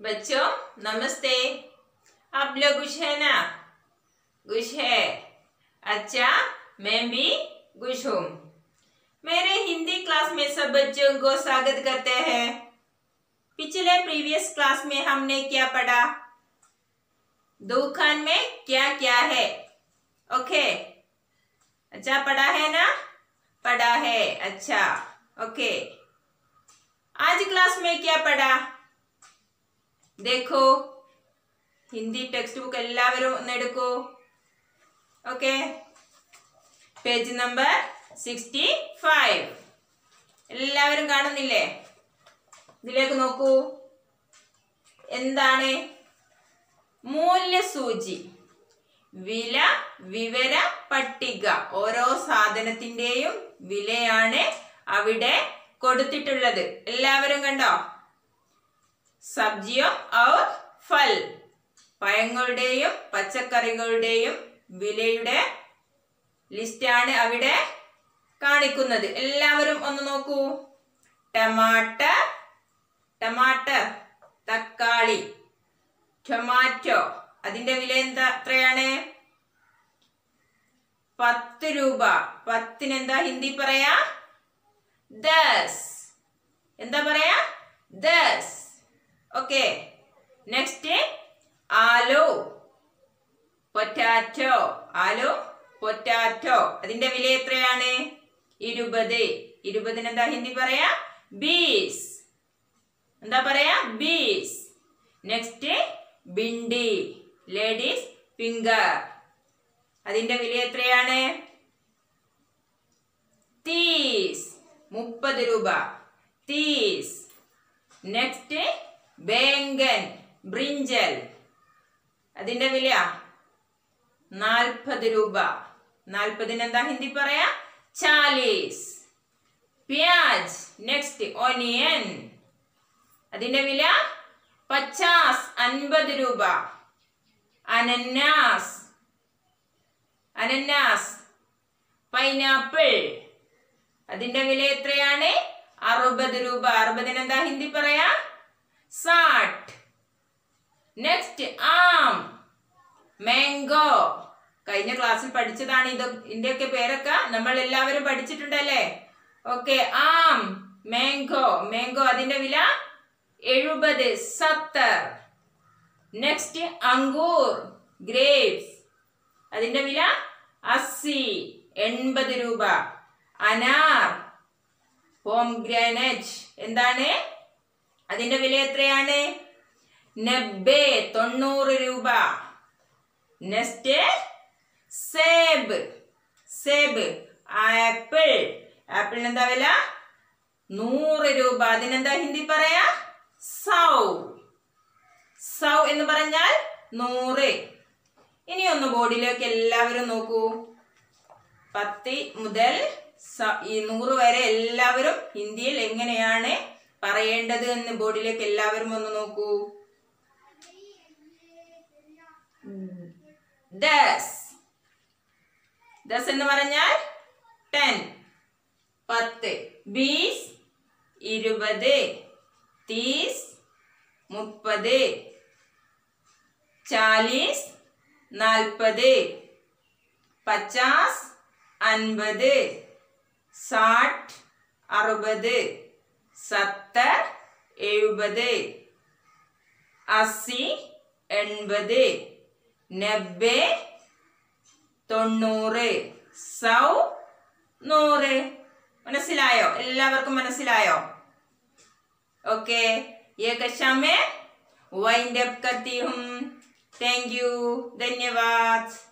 बच्चों नमस्ते आप लोग खुश है ना खुश है अच्छा मैं भी खुश हूँ मेरे हिंदी क्लास में सब बच्चों को स्वागत करते हैं पिछले प्रीवियस क्लास में हमने क्या पढ़ा दुकान में क्या क्या है ओके अच्छा पढ़ा है ना पढ़ा है अच्छा ओके आज क्लास में क्या पढ़ा देखो ഹിന്ദി ടെക്സ്റ്റ് ബുക്ക് എല്ലാവരും ഒന്ന് എടുക്കൂ okay page number sixty five എല്ലാവരും കാണുന്നില്ലേ ഇതിലേക്ക് നോക്കൂ എന്താണ് മൂല്യസൂചി വില വിവര പട്ടിക ഓരോ സാധനത്തിന്റെയും വിലയാണ് അവിടെ കൊടുത്തിട്ടുള്ളത് എല്ലാവരും കണ്ടോ സബ്ജിയോ ഔർ ഫൽ പഴങ്ങളുടെയും പച്ചക്കറികളുടെയും വിലയുടെ ലിസ്റ്റാണ് അവിടെ കാണിക്കുന്നത് എല്ലാവരും ഒന്ന് നോക്കൂ ടമാട്ടർ ടമാട്ടർ തക്കാളി ടൊമാറ്റോ അതിന്റെ വില എന്താ എത്രയാണ് പത്ത് രൂപ പത്തിന് എന്താ ഹിന്ദി പറയാ ദസ് എന്താ പറയാ ദസ് ഓക്കെ നെക്സ്റ്റ് ആലു പൊറ്റാറ്റോ ആലു പൊറ്റാറ്റോ അതിന്റെ വില എത്രയാണ് ഇരുപത് ഇരുപതിന് എന്താ ഹിന്ദി പറയാ ബീസ് എന്താ പറയാ ബീസ് നെക്സ്റ്റ് ബിണ്ടി ലേഡീസ് ഫിംഗർ അതിന്റെ വില എത്രയാണ് തീസ് മുപ്പത് രൂപ തീസ് നെക്സ്റ്റ് ബേങ്കൻ ബ്രിഞ്ചൽ അതിന്റെ വില നാൽപ്പത് രൂപ നാൽപ്പതിന് എന്താ ഹിന്ദി പറയാ ചാലീസ് പ്യാജ് നെക്സ്റ്റ് ഓനിയൻ അതിന്റെ വില പച്ചാസ് അൻപത് രൂപ അനന്നാസ് അനന്നാസ് പൈനാപ്പിൾ അതിന്റെ വില എത്രയാണ് അറുപത് രൂപ അറുപതിന് എന്താ ഹിന്ദി പറയാ സാട്ട് നെക്സ്റ്റ് ആം മാംഗോ കഴിഞ്ഞ ക്ലാസ്സിൽ പഠിച്ചതാണ് ഇത് ഇതിന്റെയൊക്കെ പേരൊക്കെ നമ്മൾ എല്ലാവരും പഠിച്ചിട്ടുണ്ടല്ലേ ഓക്കെ ആം മാംഗോ മാംഗോ അതിന്റെ വില എഴുപത് സത്തർ നെക്സ്റ്റ് അങ്കൂർ ഗ്രേപ്സ് അതിന്റെ വില അസി എൺപത് രൂപ അനാർ പോംഗ്രാനറ്റ് എന്താണ് അതിന്റെ വില എത്രയാണ് നബ്ബെ തൊണ്ണൂറ് രൂപ നെക്സ്റ്റ് സേബ് സേബ് ആപ്പിൾ ആപ്പിളിന് എന്താ വില നൂറ് രൂപ അതിനെന്താ ഹിന്ദി പറയാ സൗ സൗ എന്ന് പറഞ്ഞാൽ നൂറ് ഇനി ഒന്ന് ബോർഡിലേക്ക് എല്ലാവരും നോക്കൂ പത്ത് മുതൽ സ- ഈ നൂറ് വരെ എല്ലാവരും ഹിന്ദിയിൽ എങ്ങനെയാണ് പറയേണ്ടത് എന്ന് ബോർഡിലേക്ക് എല്ലാവരും ഒന്ന് നോക്കൂ ദസ് ദസ് എന്ന് പറഞ്ഞാൽ ടെൻ പത്ത് ബീസ് ഇരുപത് തീസ് മുപ്പത് ചാലീസ് നാൽപ്പത് പച്ചാസ് അൻപത് സാठ അറുപത് സത്തർ എഴുപത് അസി എൺപത് നബ്ബെ തൊണ്ണൂറ് സൗ നൂറ് മനസ്സിലായോ എല്ലാവർക്കും മനസ്സിലായോ ओके ये कक्षा में वाइंड अप करती हूँ थैंक यू धन्यवाद